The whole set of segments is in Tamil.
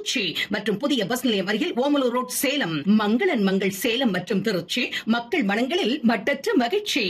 திருச்சி மற்றும் புதிய பஸ் நிலையம் அருகில் ஓமலூர் ரோட் சேலம் மங்களன் மங்கள் சேலம் மற்றும் திருச்சி மக்கள் மனங்களில் மட்டற்ற மகிழ்ச்சி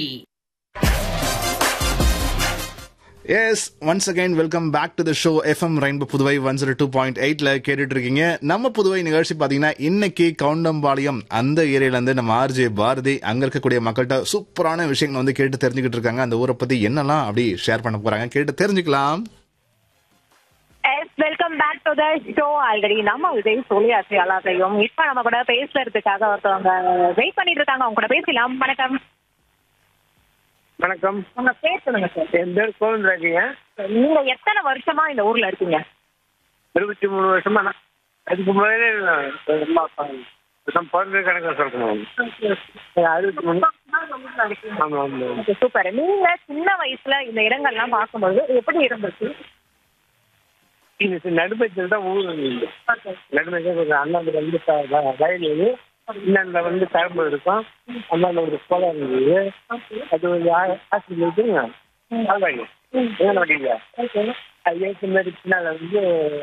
yes once again welcome back to the show FM rainbow Puduvai one zero two point எயிட்ல கேட்டுட்டு இருக்கீங்க நம்ம புதுவை நிகழ்ச்சி பாத்தீங்கன்னா இன்னைக்கு கவுண்டம்பாளையம் அந்த ஏரியால இருந்து நம்ம ஆர்ஜே பாரதி அங்க இருக்கக்கூடிய மக்கள்கிட்ட சூப்பரான விஷயங்களை வந்து கேட்டு தெரிஞ்சுக்கிட்டு இருக்காங்க அந்த ஊரை பத்தி என்னெல்லாம் அப்படி ஷேர் பண்ண போறாங்க கேட்டு தெரிஞ்சுக்கலாம் yes welcome back to the show already நம்ம விஜய் சொல்லியாச்சு எல்லாத்தையும் இப்ப நம்ம கூட பேசுறதுக்காக ஒருத்தவங்க வெயிட் பண்ணிட்டு இருக்காங்க அவங்க கூட பேசலாம் வணக்கம் வணக்கம் உங்க பேர் சொல்லுங்க சார் என் பேர் கோவிந்தராஜிங்க நீங்க எத்தனை வருஷமா இந்த ஊர்ல இருக்கீங்க இருபத்தி மூணு வருஷமா நான் அதுக்கு முதலே நான் நான் பிறந்த கணக்காக சொல்லணும் அறுபத்தி மூணு ஆமாம் ஆமாம் சூப்பர் நீங்க சின்ன வயசுல இந்த இடங்கள்லாம் பார்க்கும்போது எப்படி இருந்துச்சு இது நடுமைச்சல் தான் ஊர் இருந்தது நடுமைச்சல் ஒரு அண்ணாந்து வந்து க- வ- வயல் இது இந்தாண்ட வந்து கரும்பு இருக்கும் அந்தாண்ட ஒரு குளம் இருந்தது அது ஒரு ஹாஸ்பிட்டல் இருக்குங்க ஆமாங்க என்ன வண்டிங்க அது ஏற்ற மாதிரி பின்னால் வந்து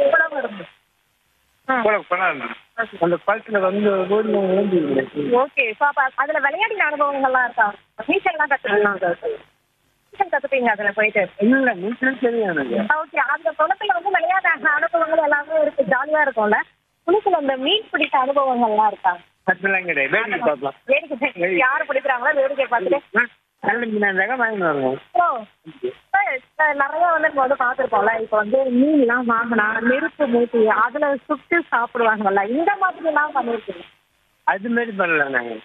குளம் குளம் இருந்தது அந்த குளத்துல வந்து ரோட்ல ஏந்தி ஓகே சோ அப்ப அதுல விளையாடின அனுபவங்கள்லாம் இருக்கா நீச்சல்லாம் கத்துக்கலாம் சார் நீச்சல் கத்துப்பீங்க அதுல போயிட்டு இல்ல நீச்சல் தெரியும் எனக்கு ஓகே அந்த குளத்துல வந்து விளையாட அனுபவங்கள் எல்லாமே இருக்கு ஜாலியா இருக்கும்ல குளத்துல அந்த மீன் பிடித்த அனுபவங்கள்லாம் இருக்கா அதெல்லாம் கிடையாது வேடிக்கை பார்க்கலாம் வேடிக்கை யாரு பிடிக்கிறாங்களோ வேடிக்கை பார்த்துட்டு நல்ல மீனாக வாங்கி வருவோம் ஓ, சார், சார், நிறைய வந்து நம்ம வந்து பார்த்திருப்போம்ல இப்ப வந்து மீன் எல்லாம் வாங்கினா நெருப்பு மூட்டி அதுல சுட்டு சாப்பிடுவாங்கல்ல இந்த மாதிரி எல்லாம் பண்ணிருக்கீங்க அது மாதிரி பண்ணல நாங்க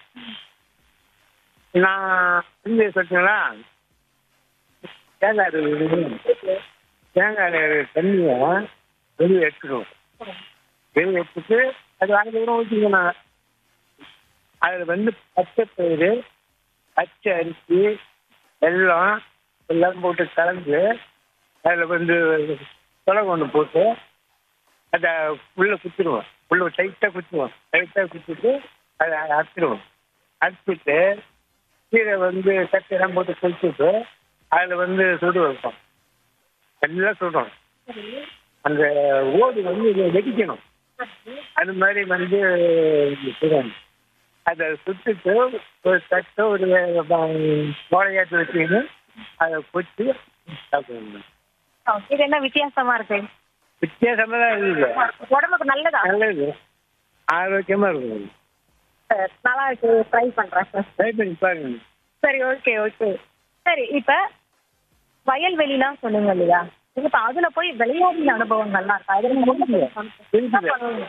நான் இங்கே சொல்லிட்டீங்களா தேங்காய் இருக்குது. தேங்காய் தண்ணியை வெளியே எடுத்துடுவோம் வெளியே எடுத்துட்டு அது வாங்கி தூரம் ஊற்றிக்கணும் நாங்கள் அதில் வந்து பச்சை பயிறு பச்சை அரிசி வெல்லம் எல்லாம் போட்டு கலந்து அதில் வந்து குழம்பு ஒன்று போட்டு அதை உள்ள குத்திடுவோம் உள்ள டைட்டாக குத்துவோம் டைட்டாக குத்திட்டு அதை அரைச்சிடுவோம் அரைச்சிட்டு கீரை வந்து சட்டையெல்லாம் போட்டு குளிச்சுட்டு அதில் வந்து சுடு வைப்போம் எல்லாம் சுடும் அந்த ஓடு வந்து இதை வெடிக்கணும் அது மாதிரி வந்து சுடணும் அதை சுட்டுட்டு ஒரு தட்டை ஒரு கோழையாட்டு வச்சுக்கிட்டு அதை கொச்சு சாப்பிடணும் இது என்ன வித்தியாசமா இருக்கு வித்தியாசமாக தான் இருக்குது உடம்புக்கு நல்லதா நல்லது ஆரோக்கியமாக இருக்கும் சார் நல்லா இருக்கு ட்ரை பண்றேன் சார் ட்ரை பண்ணி பாருங்க சரி ஓகே ஓகே சரி இப்ப வயல்வெளிலாம் சொன்னீங்க இல்லையா இப்ப அதுல போய் விளையாடின அனுபவங்கள்லாம் இருக்கா அதுல நீங்க என்ன பண்ணுவீங்க?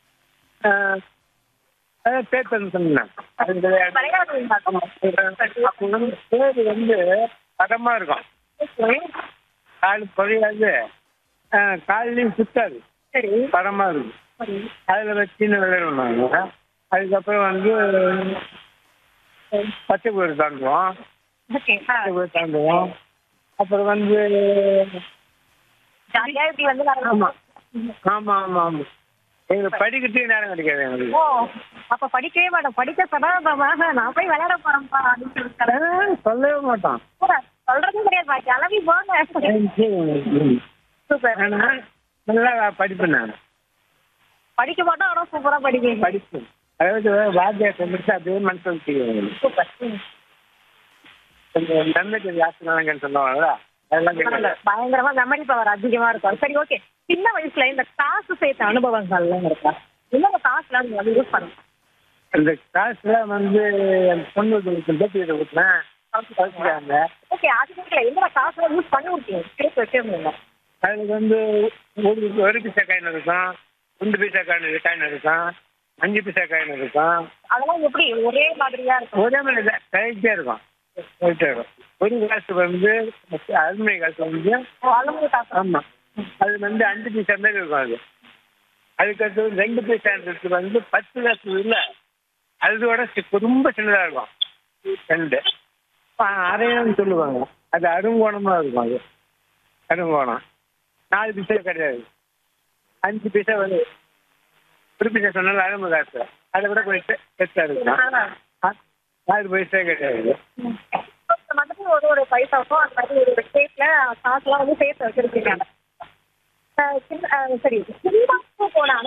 பேப்பர் சொன்னேன் அது கிடையாது. விளையாடுவீங்களா? அப்போ வந்து பேர் வந்து பதமா இருக்கும் கால் குறையாது காலையும் சுத்தாது சரி பதமா இருக்கும் சரி அதில் வச்சு விளையாடுவோம் நாங்கள் அதுக்கப்புறம் வந்து பச்சை கோயில் தாண்டுவோம் ஓகே பச்சை கோயில் தாண்டுவோம் அப்புறம் வந்து ஜாலியா இப்படி வந்து வர- ஆமா ஆமா ஆமா ஆமா எங்களுக்கு படிக்கிறதுக்கு நேரம் கிடைக்காது எங்களுக்கு ஓ அப்ப படிக்கவே மாட்டோம் படிக்க சதாபமாக நான் போய் விளையாட போறேன்ப்பா அப்படின்னு சொல்லிட்டு ஆ, சொல்லவே மாட்டோம் சொல்றதும் கிடையாது பாக்கி கிளம்பி போங்க சூப்பர் ஆனா நல்லா படிப்பேன் நான் படிக்க மாட்டோம் ஆனா சூப்பரா படிப்பீங்க படிப்பேன் அதாவது வாத்தியார் சொல்லிட்டு அப்படியே மனசு வச்சுக்கிறேன் சூப்பர் கொஞ்சம் நன்மைக்கு ஜாஸ்தி சொல்லுவாங்களா அதெல்லாம் கிடையாது பயங்கரமா மெமரி பவர் அதிகமா இருக்கும் சரி ஓகே சின்ன வயசுல இந்த காசு சேர்த்த அனுபவங்கள்லாம் இருக்கா என்னென்ன காசுலாம் நீங்க வந்து யூஸ் பண்ணுங்க அந்த காசுல வந்து என் பொண்ணு பேட்டி ஊட்டினேன் வச்சுட்டாங்க ஓகே அது கேட்கல என்னென்ன காசுலாம் யூஸ் பண்ணி விட்டீங்க சேர்த்து வச்சிருந்தீங்க அதுக்கு வந்து ஒரு ஒரு பைசா காயின் இருக்கும் ரெண்டு பைசா காயின் காயின் இருக்கும் அஞ்சு பைசா காயின் இருக்கும் அதெல்லாம் எப்படி ஒரே மாதிரியா இருக்கும் ஒரே மாதிரி தான் கரெக்டாக இருக்கும் கரெக்டாக இருக்கும் ஒரு காசு வந்து அருமை காசு வந்து அளவு காசு ஆமாம் அது வந்து அஞ்சு பைசா மாதிரி இருக்கும் அது அதுக்கடுத்து ரெண்டு பைசான்றது வந்து பத்து காசு இல்லை அதோட சி- ரொம்ப சின்னதாக இருக்கும் ரெண்டு ஆ, அரையான்னு சொல்லுவாங்க அது அருங்கோணமாக இருக்கும் அது அருங்கோணம் நாலு பைசா கிடையாது அஞ்சு பைசா வந்து ஒரு பைசா சொன்னாலும் அரும்பு காசு அதை விட கொஞ்சம் பெருசாக இருக்கும் ஆ, நாலு பைசா கிடையாது இந்த மாதிரி ஒரு ஒரு பைசாவும் அந்த மாதிரி ஒரு ஒரு ஸ்டேட்ல காசுலாம் வந்து சேர்த்து வச்சிருக்கீங்க அஹ் சின்ன- அஹ் சரி சினிமாவுக்கு போன